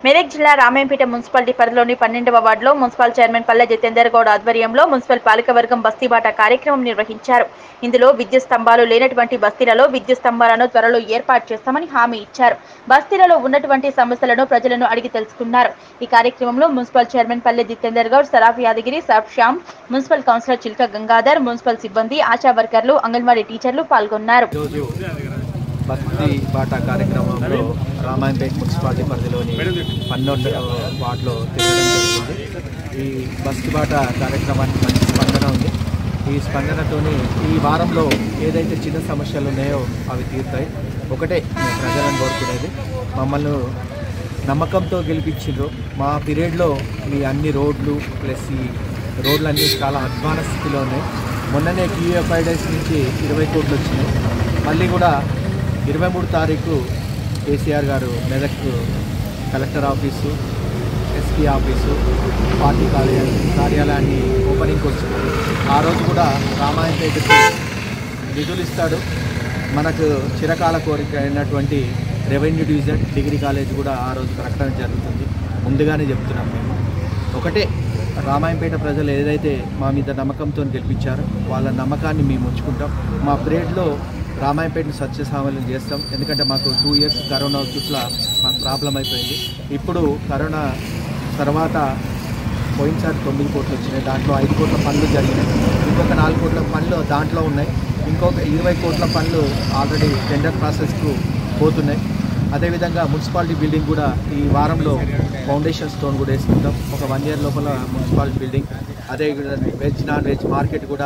మెదక్ జిల్లా రామాయంపేట మున్సిపాలిటీ పరిధిలోని పన్నెండవ వార్డులో మున్సిపల్ చైర్మన్ పల్లె జితేందర్ గౌడ్ ఆధ్వర్యంలో మున్సిపల్ పాలకవర్గం బస్తీబాట కార్యక్రమం నిర్వహించారు ఇందులో విద్యుత్ స్తంభాలు లేనటువంటి బస్తీలలో విద్యుత్ స్తంభాలను త్వరలో ఏర్పాటు చేస్తామని హామీ ఇచ్చారు బస్తీలలో ఉన్నటువంటి సమస్యలను ప్రజలను అడిగి తెలుసుకున్నారు ఈ కార్యక్రమంలో మున్సిపల్ చైర్మన్ పల్లె జితేందర్ గౌడ్ సరాఫ్ యాదగిరి సర్ఫ్ Shyam municipal councillor Chilka Gangadhar municipal సిబ్బంది ఆశా వర్కర్లు అంగన్వాడీ టీచర్లు పాల్గొన్నారు ఈరోజు భక్తి బాట కార్యక్రమంలో రామాయంపేట మున్సిపాలిటీ పరిధిలోని పన్నెండు వార్డులో తిరగడం జరుగుతుంది ఈ భక్తి బాట కార్యక్రమానికి మంచి స్పందన ఉంది ఈ స్పందనతోని ఈ వారంలో ఏదైతే చిన్న సమస్యలు ఉన్నాయో అవి తీరుతాయి ఒకటే మేము ప్రజలను కోరుకునేది మమ్మల్ని నమ్మకంతో గెలిపించిండ్రు మా పీరియడ్లో మీ అన్ని రోడ్లు ప్లస్ ఈ రోడ్లన్నీ చాలా అధ్వాన స్థితిలో ఉన్నాయి మొన్ననే క్యూఎఫ్ఐ డేస్ నుంచి ఇరవై కోట్లు వచ్చినాయి మళ్ళీ కూడా ఇరవై మూడు తారీఖు కేసీఆర్ గారు Medak collector office SP office party కార్యాలయం కార్యాలయాన్ని ఓపెనింగ్కి వచ్చింది ఆ రోజు కూడా రామాయణపేటకి నిధులు ఇస్తాడు మనకు చిరకాల కోరిక అయినటువంటి రెవెన్యూ డివిజన్ డిగ్రీ కాలేజ్ కూడా ఆ రోజు ప్రకటన జరుగుతుంది ముందుగానే చెప్తున్నాం మేము ఒకటే రామాయంపేట ప్రజలు ఏదైతే మా మీద నమ్మకంతో గెలిపించారో వాళ్ళ నమ్మకాన్ని మేము ఉంచుకుంటాం మా పీరియడ్లో రామాయంపేటను సత్యసామల్యం చేస్తాం ఎందుకంటే మాకు టూ ఇయర్స్ కరోనా చుట్ల మాకు ప్రాబ్లం అయిపోయింది ఇప్పుడు కరోనా తర్వాత పోయినసారి తొమ్మిది కోట్లు వచ్చినాయి దాంట్లో ఐదు కోట్ల పనులు జరిగినాయి ఇంకొక నాలుగు కోట్ల పనులు దాంట్లో ఉన్నాయి ఇంకొక ఇరవై కోట్ల పనులు ఆల్రెడీ టెండర్ ప్రాసెస్కు పోతున్నాయి అదేవిధంగా మున్సిపాలిటీ బిల్డింగ్ కూడా ఈ వారంలో ఫౌండేషన్ స్టోన్ కూడా వేసుకుంటాం ఒక వన్ ఇయర్ లోపల మున్సిపాలిటీ బిల్డింగ్ అదే వెజ్ నాన్ వెజ్ మార్కెట్ కూడా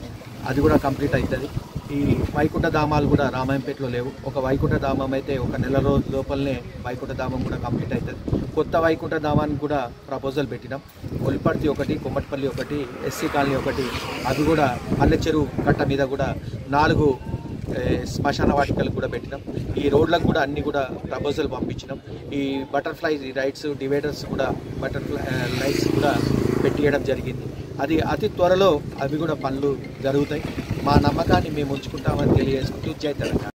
అది కూడా కంప్లీట్ అవుతుంది ఈ వైకుంఠ ధామాలు కూడా రామాయంపేటలో లేవు ఒక వైకుంఠ ధామం అయితే ఒక నెల రోజు లోపలనే వైకుంఠ ధామం కూడా కంప్లీట్ అవుతుంది కొత్త వైకుంఠ ధామానికి కూడా ప్రపోజల్ పెట్టినాం ఒలిపర్తి ఒకటి కొమ్మటిపల్లి ఒకటి ఎస్సీ కాలనీ ఒకటి అది కూడా పల్లె చెరువు కట్ట మీద కూడా నాలుగు ఏ, శ్మశాన వాటికలు కూడా పెట్టినాం ఈ రోడ్లకు కూడా అన్ని కూడా ప్రపోజల్ పంపించినాం ఈ బటర్ఫ్లై రైడ్స్ డివైడర్స్ కూడా బటర్ఫ్లై లైట్స్ కూడా పెట్టియడం జరిగింది అది అతి త్వరలో అవి కూడా పనులు జరుగుతాయి మా నమ్మకాన్ని మేము ఉంచుకుంటామని తెలియజేసుకుంటూ జై తెలంగాణ